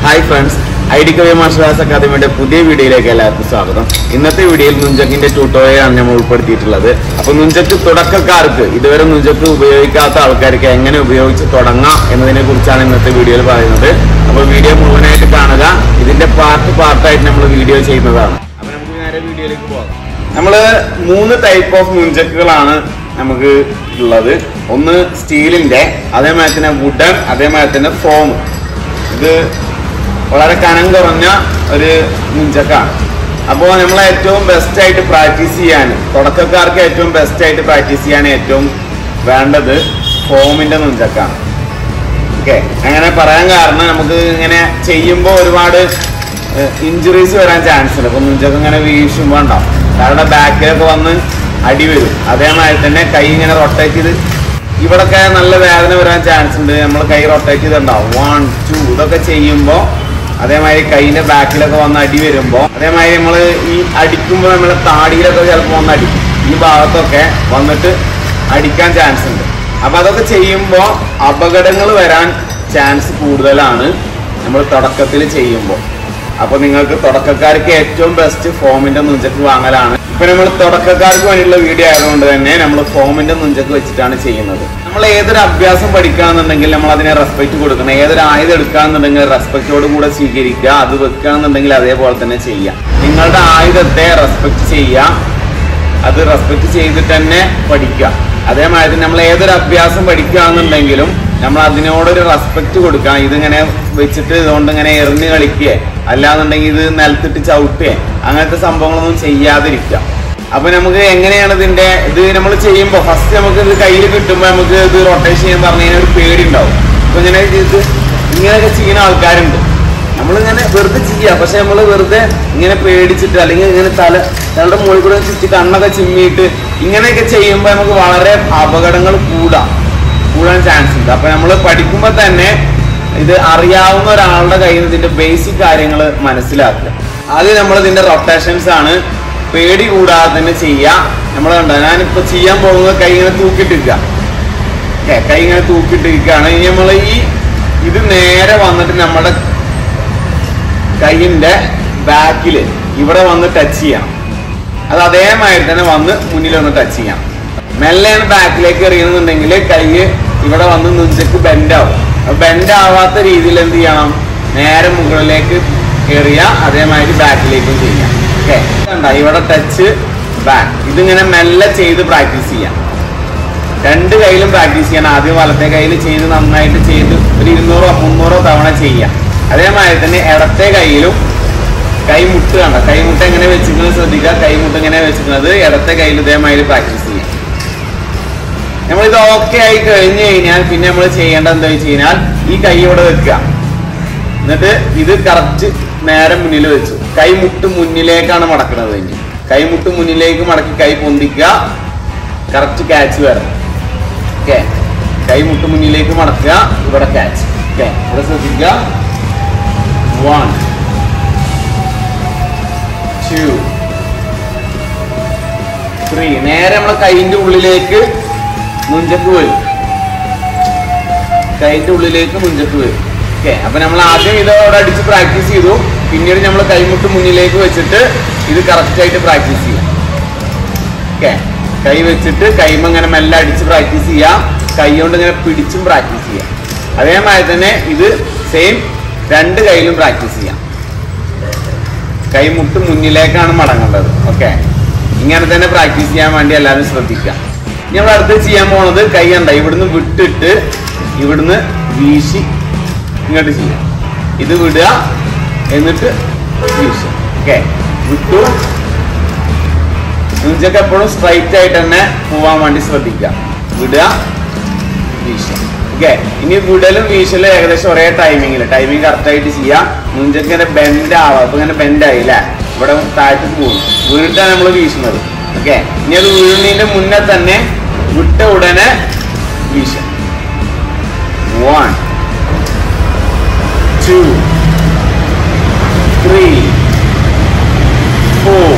Hi friends I D Kavi martial arts അക്കാദമിയുടെ പുതിയ വീഡിയോയിലേക്ക് എല്ലാവർക്കും സ്വാഗതം ഇന്നത്തെ വീഡിയോയിൽ നുഞ്ചക്കിന്റെ ട്യൂട്ടോറിയലാണ് നമ്മൾ ഉൾപ്പെടുത്തിയിട്ടുള്ളത് അപ്പൊ നുഞ്ചക്ക് തുടക്കക്കാർക്ക് ഇതുവരെ നുഞ്ചക്ക് ഉപയോഗിക്കാത്ത ആൾക്കാർക്ക് എങ്ങനെ ഉപയോഗിച്ച് തുടങ്ങാം എന്നതിനെ കുറിച്ചാണ് ഇന്നത്തെ വീഡിയോയിൽ പറയുന്നത് അപ്പൊ വീഡിയോ മുഴുവനായിട്ട് കാണുക ഇതിന്റെ പാർട്ട് പാർട്ടായിട്ട് നമ്മൾ വീഡിയോ ചെയ്യുന്നതാണ് അപ്പൊ നമുക്ക് നേരെ വീഡിയോയിലേക്ക് പോകാം നമ്മള് മൂന്ന് ടൈപ്പ് ഓഫ് നുഞ്ചക്കുകളാണ് നമുക്ക് ഉള്ളത് ഒന്ന് സ്റ്റീലിന്റെ അതേമാതിരി തന്നെ വുഡൻ അതേമാതിരി തന്നെ ഫോം ഇത് വളരെ കനം കുറഞ്ഞ ഒരു മുഞ്ചക്കാണ് അപ്പോൾ നമ്മൾ ഏറ്റവും ബെസ്റ്റ് ആയിട്ട് പ്രാക്ടീസ് ചെയ്യാൻ തുടക്കക്കാർക്ക് ഏറ്റവും ബെസ്റ്റ് ആയിട്ട് പ്രാക്ടീസ് ചെയ്യാൻ ഏറ്റവും വേണ്ടത് ഫോമിന്റെ നുഞ്ചക്കാണ് ഓക്കെ അങ്ങനെ പറയാൻ കാരണം നമുക്ക് ഇങ്ങനെ ചെയ്യുമ്പോൾ ഒരുപാട് ഇഞ്ചുറീസ് വരാൻ ചാൻസ് ഉണ്ട് ഇപ്പൊ നുഞ്ചൊക്കെ ഇങ്ങനെ വീശുമ്പോൾ ഉണ്ടാവും കാരണം ബാക്കിലൊക്കെ വന്ന് അടി വരും അതേമാതിരി തന്നെ കൈ ഇങ്ങനെ റൊട്ടേറ്റ് ചെയ്ത് ഇവിടൊക്കെ നല്ല വേദന വരാൻ ചാൻസ് ഉണ്ട് നമ്മൾ കൈ റൊട്ടേറ്റ് ചെയ്തിട്ടുണ്ടാവും വൺ ടു ഇതൊക്കെ ചെയ്യുമ്പോൾ അതേമാതിരി കൈയിന്റെ ബാക്കിലൊക്കെ വന്ന് അടി വരുമ്പോൾ അതേമാതിരി നമ്മൾ ഈ അടിക്കുമ്പോൾ നമ്മളെ താടിയിലൊക്കെ ചിലപ്പോൾ വന്ന് അടിക്കും ഈ ഭാഗത്തൊക്കെ വന്നിട്ട് അടിക്കാൻ ചാൻസ് ഉണ്ട് അപ്പൊ അതൊക്കെ ചെയ്യുമ്പോൾ അപകടങ്ങൾ വരാൻ ചാൻസ് കൂടുതലാണ് നമ്മൾ തുടക്കത്തിൽ ചെയ്യുമ്പോൾ അപ്പൊ നിങ്ങൾക്ക് തുടക്കക്കാർക്ക് ഏറ്റവും ബെസ്റ്റ് ഫോമിന്റെ നുഞ്ചക്ക് വാങ്ങലാണ് ഇപ്പൊ നമ്മൾ തുടക്കക്കാർക്ക് വേണ്ടിയുള്ള വീഡിയോ ആയതുകൊണ്ട് തന്നെ നമ്മൾ ഫോമിന്റെ നുഞ്ചക്ക് വെച്ചിട്ടാണ് ചെയ്യുന്നത് നമ്മൾ ഏതൊരു അഭ്യാസം പഠിക്കുകയാണെന്നുണ്ടെങ്കിൽ നമ്മൾ അതിനെ റെസ്പെക്ട് കൊടുക്കണം ഏതൊരു ആയുധം എടുക്കുകയാണെന്നുണ്ടെങ്കിൽ റെസ്പെക്റ്റോട് കൂടെ സ്വീകരിക്കുക അത് വെക്കുകയാണെന്നുണ്ടെങ്കിൽ അതേപോലെ തന്നെ ചെയ്യുക നിങ്ങളുടെ ആയുധത്തെ റെസ്പെക്ട് ചെയ്യുക അത് റെസ്പെക്ട് ചെയ്തിട്ട് തന്നെ പഠിക്കുക അതേമാതിരി നമ്മൾ ഏതൊരു അഭ്യാസം പഠിക്കുകയാണെന്നുണ്ടെങ്കിലും നമ്മൾ അതിനോടൊരു റെസ്പെക്ട് കൊടുക്കുക ഇതിങ്ങനെ വെച്ചിട്ട് ഇതുകൊണ്ട് ഇങ്ങനെ എറിഞ്ഞ് കളിക്കുക അല്ലാന്നുണ്ടെങ്കിൽ ഇത് നിലത്തിട്ട് ചവിട്ടുക അങ്ങനത്തെ സംഭവങ്ങളൊന്നും ചെയ്യാതിരിക്കുക അപ്പൊ നമുക്ക് എങ്ങനെയാണ് ഇതിന്റെ ഇത് നമ്മൾ ചെയ്യുമ്പോൾ ഫസ്റ്റ് നമുക്ക് ഇത് കയ്യിൽ കിട്ടുമ്പോൾ നമുക്ക് ഇത് റൊട്ടേഷൻ ചെയ്യാൻ പറഞ്ഞു കഴിഞ്ഞാൽ ഒരു പേടി ഉണ്ടാവും അപ്പൊ ഇങ്ങനെ ഇത് ഇങ്ങനെയൊക്കെ ചെയ്യുന്ന ആൾക്കാരുണ്ട് നമ്മളിങ്ങനെ വെറുതെ ചെയ്യാം പക്ഷെ നമ്മൾ വെറുതെ ഇങ്ങനെ പേടിച്ചിട്ട് അല്ലെങ്കിൽ ഇങ്ങനെ തല തലയുടെ മുകളിൽ കൂടെ ചുറ്റി കണ്ണൊക്കെ ചിമ്മിയിട്ട് ഇങ്ങനെയൊക്കെ ചെയ്യുമ്പോൾ നമുക്ക് വളരെ അപകടങ്ങൾ കൂടാം കൂടാൻ ചാൻസ് ഉണ്ട് അപ്പൊ നമ്മൾ പഠിക്കുമ്പോൾ തന്നെ ഇത് അറിയാവുന്ന ഒരാളുടെ കയ്യിൽ നിന്ന് ഇതിന്റെ ബേസിക് കാര്യങ്ങൾ മനസ്സിലാക്കുക ആദ്യം നമ്മൾ ഇതിന്റെ റൊട്ടേഷൻസ് ആണ് പേടി കൂടാതെ തന്നെ ചെയ്യുക നമ്മൾ കണ്ടോ ഞാനിപ്പോ ചെയ്യാൻ പോകുന്നത് കൈ ഇങ്ങനെ തൂക്കിട്ടിരിക്കുക ഓക്കെ കൈ ഇങ്ങനെ തൂക്കിട്ടിരിക്കുകയാണ് ഇനി നമ്മൾ ഈ ഇത് നേരെ വന്നിട്ട് നമ്മുടെ കൈയിന്റെ ബാക്കിൽ ഇവിടെ വന്ന് ടച്ച് ചെയ്യാം അത് അതേമാതിരി തന്നെ വന്ന് മുന്നിൽ വന്ന് ടച്ച് ചെയ്യാം മെല്ലെയാണ് ബാക്കിലേക്ക് എറിയുന്നുണ്ടെങ്കിൽ കൈ ഇവിടെ വന്ന് നെഞ്ചക്ക് ബെൻഡാവും ബെൻഡ് ആവാത്ത രീതിയിൽ എന്ത് ചെയ്യണം നേരെ മുകളിലേക്ക് എറിയ അതേമാതിരി ബാക്കിലേക്കും ചെയ്യാം ഓക്കെ കണ്ട ഇവിടെ ടച്ച് ബാക്ക് ഇതിങ്ങനെ മെല്ലെ ചെയ്ത് പ്രാക്ടീസ് ചെയ്യാം രണ്ട് കയ്യിലും പ്രാക്ടീസ് ചെയ്യണം ആദ്യം വലത്തെ കയ്യിൽ ചെയ്ത് നന്നായിട്ട് ചെയ്ത് ഒരു ഇരുന്നൂറോ മുന്നൂറോ തവണ ചെയ്യാം അതേമാതിരി തന്നെ ഇടത്തെ കയ്യിലും കൈമുട്ട് കണ്ട കൈമുട്ട് എങ്ങനെ വെച്ചിരിക്കുന്നത് ശ്രദ്ധിക്കുക കൈമുട്ട് എങ്ങനെ വെച്ചിരിക്കുന്നത് ഇടത്തെ കയ്യിൽ ഇതേമാതിരി പ്രാക്ടീസ് ചെയ്യാം നമ്മൾ ഇത് ഓക്കെ ആയി കഴിഞ്ഞു കഴിഞ്ഞാൽ പിന്നെ നമ്മൾ ചെയ്യേണ്ടത് എന്താ വെച്ച് കഴിഞ്ഞാൽ ഈ കൈ ഇവിടെ വെക്കുക എന്നിട്ട് ഇത് കറക്റ്റ് നേരെ മുന്നിൽ വെച്ചു കൈമുട്ട് മുന്നിലേക്കാണ് മടക്കുന്നത് ഇനി കൈമുട്ട് മുന്നിലേക്ക് മടക്കി കൈ പൊന്തിക്കുക കറക്റ്റ് ക്യാച്ച് വരണം ഓക്കെ കൈമുട്ട് മുന്നിലേക്ക് മടക്കുക ഇവിടെ ക്യാച്ച് ഓക്കെ ഇവിടെ ശ്രദ്ധിക്കുക വൺ ടു ത്രീ നേരെ നമ്മളെ കൈന്റെ ഉള്ളിലേക്ക് മുഞ്ചക്ക് വരും കൈന്റെ ഉള്ളിലേക്ക് മുഞ്ചക്ക് വരും ഓക്കെ അപ്പൊ നമ്മൾ ആദ്യം ഇതോടെ അടിച്ച് പ്രാക്ടീസ് ചെയ്തു പിന്നീട് നമ്മൾ കൈമുട്ട് മുന്നിലേക്ക് വെച്ചിട്ട് ഇത് കറക്റ്റ് ആയിട്ട് പ്രാക്ടീസ് ചെയ്യാം ഓക്കെ കൈ വെച്ചിട്ട് കൈമ ഇങ്ങനെ മെല്ലെ അടിച്ച് പ്രാക്ടീസ് ചെയ്യാം കൈ കൊണ്ട് ഇങ്ങനെ പിടിച്ചും പ്രാക്ടീസ് ചെയ്യാം അതേമാതിരി തന്നെ ഇത് സെയിം രണ്ട് കൈയിലും പ്രാക്ടീസ് ചെയ്യാം കൈമുട്ട് മുന്നിലേക്കാണ് മടങ്ങേണ്ടത് ഓക്കെ ഇങ്ങനെ തന്നെ പ്രാക്ടീസ് ചെയ്യാൻ വേണ്ടി എല്ലാവരും ശ്രദ്ധിക്കുക ഇനി നമ്മൾ അടുത്ത് ചെയ്യാൻ പോണത് കൈ കണ്ട ഇവിടുന്ന് വിട്ടിട്ട് ഇവിടുന്ന് വീശി ഇങ്ങോട്ട് ചെയ്യാം ഇത് വിടുക എന്നിട്ട് വീശുക ഓക്കെ വിട്ടു നെഞ്ചൊക്കെ എപ്പോഴും സ്ട്രൈറ്റ് ആയിട്ട് തന്നെ പോവാൻ വേണ്ടി ശ്രദ്ധിക്കുക വിടുക വീശുക ഓക്കെ ഇനി വിടലും വീശലും ഏകദേശം ഒരേ ടൈമിങ്ങിൽ ടൈമിങ് കറക്റ്റ് ആയിട്ട് ചെയ്യാം നെഞ്ചൊക്കെ ഇങ്ങനെ ബെൻഡ് ആവാം അപ്പൊ ഇങ്ങനെ ബെൻഡ് ആയി അല്ലേ ഇവിടെ താഴത്തേക്ക് പോകും വീണിട്ടാണ് നമ്മൾ വീശുന്നത് ഓക്കെ ഇനി അത് വീഴുന്നതിന്റെ മുന്നേ തന്നെ വിട്ട ഉടനെ വീശുക one two three four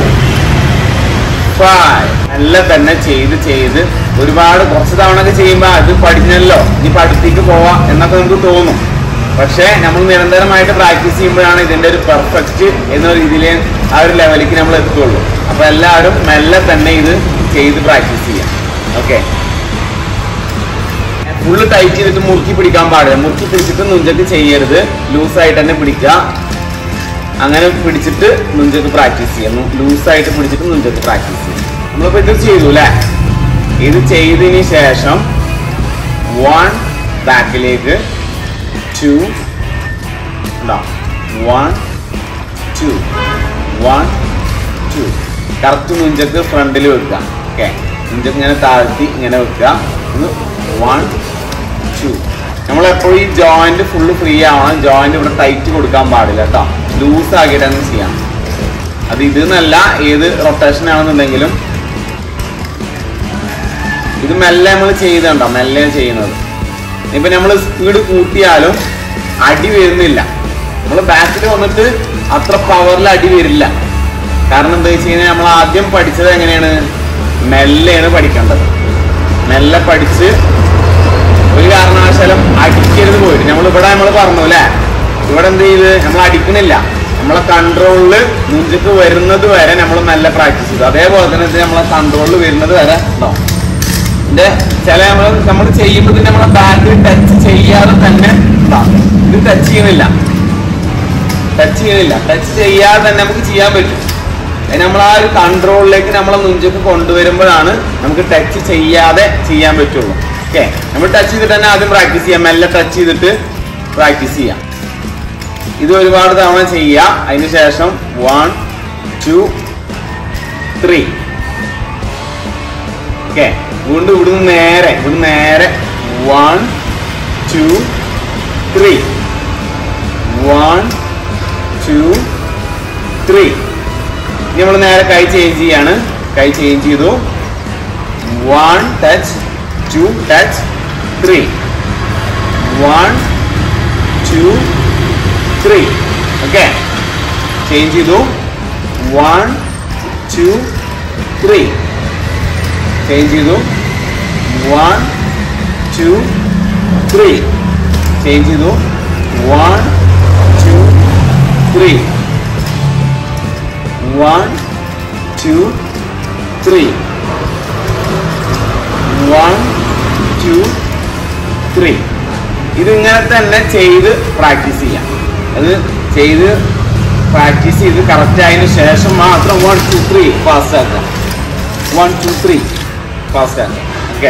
five നല്ല തന്നെ ചെയ്ത് ചെയ്ത് ഒരുപാട് കുറച്ച് തവണ ഒക്കെ ചെയ്യുമ്പോൾ അത് പഠിഞ്ഞല്ലോ ഇനി പഠിത്തേക്ക് പോവാം എന്നൊക്കെ നമുക്ക് തോന്നും പക്ഷേ നമ്മൾ നിരന്തരമായിട്ട് പ്രാക്ടീസ് ചെയ്യുമ്പോഴാണ് ഇതിന്റെ ഒരു പെർഫെക്റ്റ് എന്ന രീതിയിൽ ആ ഒരു ലെവലിലേക്ക് നമ്മൾ എത്തുള്ളൂ അപ്പൊ എല്ലാവരും മെല്ലെ തന്നെ ഇത് ചെയ്ത് പ്രാക്ടീസ് ചെയ്യാം ഓക്കെ ഫുള്ള് ടൈറ്റ് ചെയ്തിട്ട് മുറുക്കി പിടിക്കാൻ പാടില്ല മുറുക്കി പിടിച്ചിട്ട് നുഞ്ചക്ക് ചെയ്യരുത് ലൂസായിട്ട് തന്നെ പിടിക്കുക അങ്ങനെ പിടിച്ചിട്ട് നുഞ്ചക്ക് പ്രാക്ടീസ് ചെയ്യാം ലൂസായിട്ട് പിടിച്ചിട്ട് നുഞ്ചക്ക് പ്രാക്ടീസ് ചെയ്യാം നമ്മളിപ്പോ ഇത് ചെയ്തു അല്ലേ ഇത് ചെയ്തതിന് ശേഷം വൺ ബാക്കിലേക്ക് ടു ഉണ്ടോ one two one two correct nunchuck ഫ്രണ്ടിൽ വെക്കുക ഓക്കെ നുഞ്ചക്ക് ഇങ്ങനെ താഴ്ത്തി ഇങ്ങനെ വെക്കുക ഒന്ന് വൺ ടു നമ്മളെപ്പോഴും ഈ ജോയിന്റ് ഫുള്ള് ഫ്രീ ആവണം ജോയിന്റ് ഇവിടെ ടൈറ്റ് കൊടുക്കാൻ പാടില്ല കേട്ടോ ലൂസ് ആക്കിയിട്ട് തന്നെ ചെയ്യണം അത് ഇത് എന്നല്ല ഏത് റൊട്ടേഷൻ ആണെന്നുണ്ടെങ്കിലും ഇത് മെല്ലെ നമ്മൾ ചെയ്തണ്ടോ മെല്ലെ ചെയ്യുന്നത് ഇപ്പൊ നമ്മൾ സ്പീഡ് കൂട്ടിയാലും അടി വരുന്നില്ല നമ്മൾ ബാക്കിൽ വന്നിട്ട് അത്ര പവറിൽ അടി വരില്ല കാരണം എന്താ വെച്ച് കഴിഞ്ഞാൽ നമ്മൾ ആദ്യം പഠിച്ചത് എങ്ങനെയാണ് മെല്ലെയാണ് പഠിക്കേണ്ടത് മെല്ലെ പഠിച്ച് ഒരു കാരണവശാലും അടിക്കരുത് പോയിട്ട് നമ്മൾ ഇവിടെ നമ്മൾ പറഞ്ഞു അല്ലേ ഇവിടെ എന്ത് ചെയ്ത് നമ്മൾ അടിക്കണില്ല നമ്മളെ കൺട്രോളില് നെഞ്ചക്ക് വരുന്നത് വരെ നമ്മൾ നല്ല പ്രാക്ടീസ് ചെയ്തു അതേപോലെ തന്നെ ഇത് നമ്മളെ കൺട്രോളിൽ വരുന്നത് വരെ ഉണ്ടാവും ഇതിന്റെ ചില നമ്മൾ നമ്മൾ ചെയ്യുമ്പോൾ തന്നെ നമ്മളെ ബാക്കിൽ ടച്ച് ചെയ്യാതെ തന്നെ ഉണ്ടാവും. ഇത് ടച്ച് ചെയ്യുന്നില്ല ടച്ച് ചെയ്യുന്നില്ല ടച്ച് ചെയ്യാതെ തന്നെ നമുക്ക് ചെയ്യാൻ പറ്റും അതിന് നമ്മൾ ആ ഒരു കൺട്രോളിലേക്ക് നമ്മളെ നുഞ്ചക്ക് കൊണ്ടുവരുമ്പോഴാണ് നമുക്ക് ടച്ച് ചെയ്യാതെ ചെയ്യാൻ പറ്റുള്ളൂ ഓക്കെ നമ്മൾ ടച്ച് ചെയ്തിട്ട് തന്നെ ആദ്യം പ്രാക്ടീസ് ചെയ്യാം മെല്ലെ ടച്ച് ചെയ്തിട്ട് പ്രാക്ടീസ് ചെയ്യാം ഇത് ഒരുപാട് തവണ ചെയ്യാം അതിന് ശേഷം വൺ ടു ത്രീ ഓക്കെ വീണ്ടും ഇവിടുന്ന് നേരെ ഇവിടുന്ന് നേരെ one two three one two three ഇനി നമ്മൾ നേരെ കൈ ചേഞ്ച് ചെയ്യാണ് കൈ ചേഞ്ച് ചെയ്തു one touch two touch three one two three okay change ചെയ്തു വൺ ടു ത്രീ ചേഞ്ച് ചെയ്തു വൺ ടു ത്രീ ചേഞ്ച് ചെയ്തു one two three one two three one two three ഇതിങ്ങനെ തന്നെ ചെയ്ത് പ്രാക്ടീസ് ചെയ്യാം അത് ചെയ്ത് പ്രാക്ടീസ് ചെയ്ത് കറക്റ്റ് ആയതിനു ശേഷം മാത്രം വൺ ടു ത്രീ ഫാസ്റ്റ് ആക്കാം വൺ ടു ത്രീ ഫാസ്റ്റ് ആക്കാം ഓക്കെ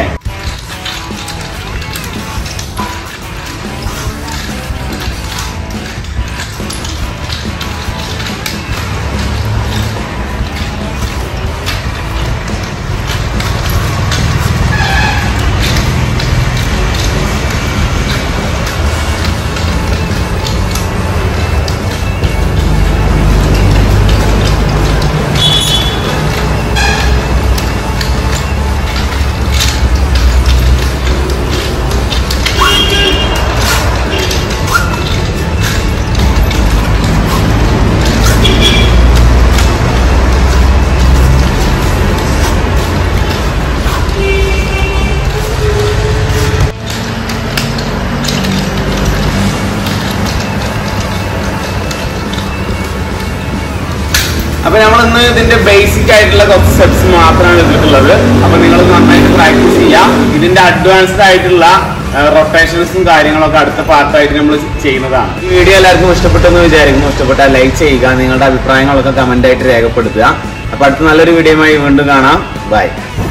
അപ്പൊ നമ്മൾ ഇന്ന് ഇതിന്റെ ബേസിക് ആയിട്ടുള്ള കുറച്ച് സ്റ്റെപ്സ് മാത്രമാണ് എടുത്തിട്ടുള്ളത് അപ്പൊ നിങ്ങൾ നന്നായിട്ട് പ്രാക്ടീസ് ചെയ്യാം ഇതിന്റെ അഡ്വാൻസ്ഡ് ആയിട്ടുള്ള റൊട്ടേഷൻസും കാര്യങ്ങളൊക്കെ അടുത്ത പാർട്ടായിട്ട് നമ്മൾ ചെയ്യുന്നതാണ് ഈ വീഡിയോ എല്ലാവർക്കും ഇഷ്ടപ്പെട്ടെന്ന് വിചാരിക്കുന്നു ഇഷ്ടപ്പെട്ടാൽ ലൈക്ക് ചെയ്യുക നിങ്ങളുടെ അഭിപ്രായങ്ങളൊക്കെ കമന്റ് ആയിട്ട് രേഖപ്പെടുത്തുക അപ്പൊ അടുത്ത നല്ലൊരു വീഡിയോയുമായി വീണ്ടും കാണാം ബൈ